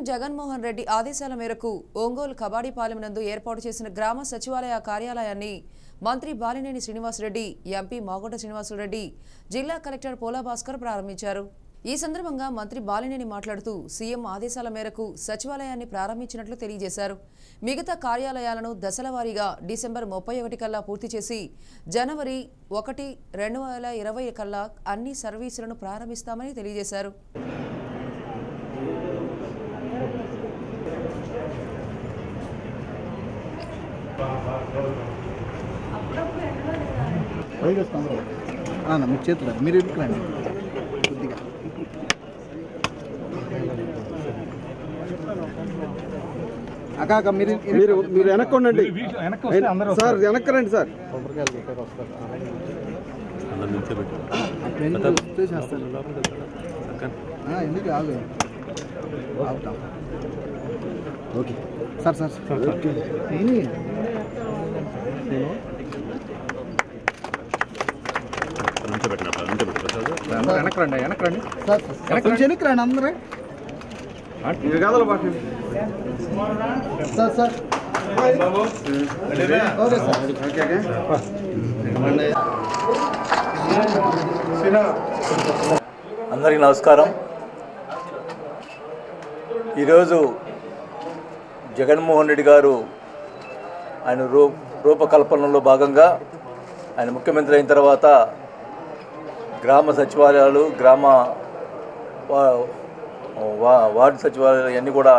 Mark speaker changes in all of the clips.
Speaker 1: జగన్మోహన్ రెడ్డి ఆదేశాల మేరకు ఒంగోలు కబాడీపాలెం నందు ఏర్పాటు చేసిన గ్రామ సచివాలయ కార్యాలయాన్ని మంత్రి బాలినేని శ్రీనివాసరెడ్డి ఎంపీ మాగొడ్డ శ్రీనివాసరెడ్డి జిల్లా కలెక్టర్ పోలా భాస్కర్ ప్రారంభించారు ఈ సందర్భంగా మంత్రి బాలినేని మాట్లాడుతూ సీఎం ఆదేశాల మేరకు సచివాలయాన్ని ప్రారంభించినట్లు తెలియజేశారు మిగతా కార్యాలయాలను దశల వారీగా డిసెంబర్ ముప్పై ఒకటి కల్లా పూర్తి చేసి జనవరి ఒకటి రెండు వేల ఇరవై కల్లా అన్ని సర్వీసులను ప్రారంభిస్తామని తెలియజేశారు
Speaker 2: పైకి వస్తాం అన్న మీ చేతులు మీరు ఇరుకురండి కొద్దిగా అక్క అక్క మీరు ఇరు-
Speaker 3: మీరు మీరు వెనక్కి ఉండండి సార్ వెనక్కి రండి సార్
Speaker 2: పెన్ను వస్తే చేస్తాను ఆ, ఎందుకు ఆగు ఆగుతాం ఓకే సార్ సార్ ఏమి?
Speaker 3: వెనక్కి రండి వెనక్కి రండి
Speaker 2: సార్ సార్ కొంచెం వెనక్కి రండి అందరూ
Speaker 3: మీరు కాదల బాగా
Speaker 2: సార్ సార్ ఓకే సార్
Speaker 4: అందరికీ నమస్కారం ఈరోజు జగన్మోహన్ రెడ్డి గారు ఆయన రూ రూపకల్పనలో భాగంగా ఆయన ముఖ్యమంత్రి అయిన తర్వాత గ్రామ సచివాలయాలు గ్రామ వా- వా- వార్డు సచివాలయాలు ఇవన్నీ కూడా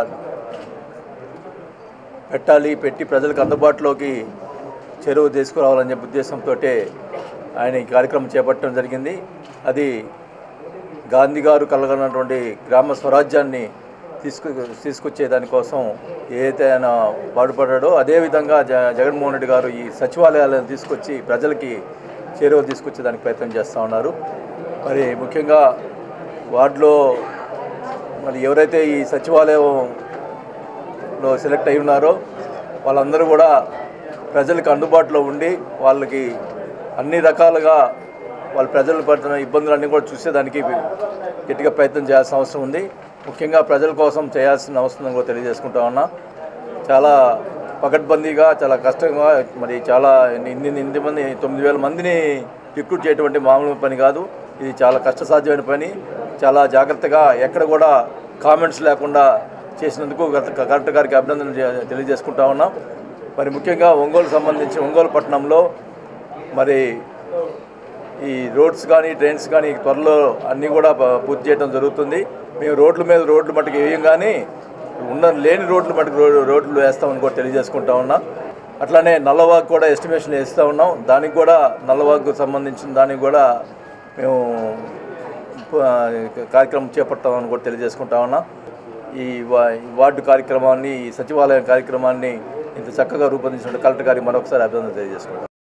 Speaker 4: పెట్టాలి పెట్టి ప్రజలకు అందుబాటులోకి చెరువు తీసుకురావాలని చెప్పే ఉద్దేశంతో ఆయన ఈ కార్యక్రమం చేపట్టడం జరిగింది అది గాంధీ గారు కలగనటువంటి గ్రామ స్వరాజ్యాన్ని తీసుకు తీసుకొచ్చే దానికోసం ఏదైతే ఆయన పాటుపడ్డాడో అదేవిధంగా జ జగన్మోహన్ రెడ్డి గారు ఈ సచివాలయాలను తీసుకొచ్చి ప్రజలకి చేరువ తీసుకొచ్చే దానికి ప్రయత్నం చేస్తూ ఉన్నారు మరి ముఖ్యంగా వార్డులో మరి ఎవరైతే ఈ సచివాలయంలో సెలెక్ట్ అయి ఉన్నారో వాళ్ళందరూ కూడా ప్రజలకు అందుబాటులో ఉండి వాళ్ళకి అన్ని రకాలుగా వాళ్ళ ప్రజలు పడుతున్న ఇబ్బందులన్నీ కూడా చూసేదానికి గట్టిగా ప్రయత్నం చేయాల్సిన అవసరం ఉంది ముఖ్యంగా ప్రజల కోసం చేయాల్సిన అవసరం కూడా తెలియజేసుకుంటా ఉన్నా చాలా పకడ్బందీగా చాలా కష్టంగా మరి చాలా ఇన్ని ఇన్ని మంది తొమ్మిది వేల మందిని రిక్రూట్ చేయటువంటి మామూలు పని కాదు ఇది చాలా కష్టసాధ్యమైన పని చాలా జాగ్రత్తగా ఎక్కడ కూడా కామెంట్స్ లేకుండా చేసినందుకు గత కలెక్టర్ గారికి అభినందన చే- తెలియజేసుకుంటా ఉన్నాం మరి ముఖ్యంగా ఒంగోలు సంబంధించి ఒంగోలు పట్టణంలో మరి ఈ రోడ్స్ కానీ ట్రైన్స్ కానీ త్వరలో అన్నీ కూడా ప- పూర్తి చేయడం జరుగుతుంది మేము రోడ్ల మీద రోడ్లు మటుకు వేయం కానీ ఉన్న లేని రోడ్లు మటుకు రో- రోడ్లు వేస్తామని కూడా తెలియజేసుకుంటా ఉన్నాం అట్లానే నల్లవాగు కూడా ఎస్టిమేషన్ వేస్తూ ఉన్నాం దానికి కూడా నల్లవాగుకు సంబంధించిన దానికి కూడా మేము ఆ, కార్యక్రమం చేపడతామని కూడా తెలియజేసుకుంటా ఉన్నాం ఈ వా- ఈ వార్డు కార్యక్రమాన్ని ఈ సచివాలయం కార్యక్రమాన్ని ఇంత చక్కగా రూపొందించిన కలెక్టర్ గారికి మరొకసారి అభినందన తెలియజేసుకుంటాం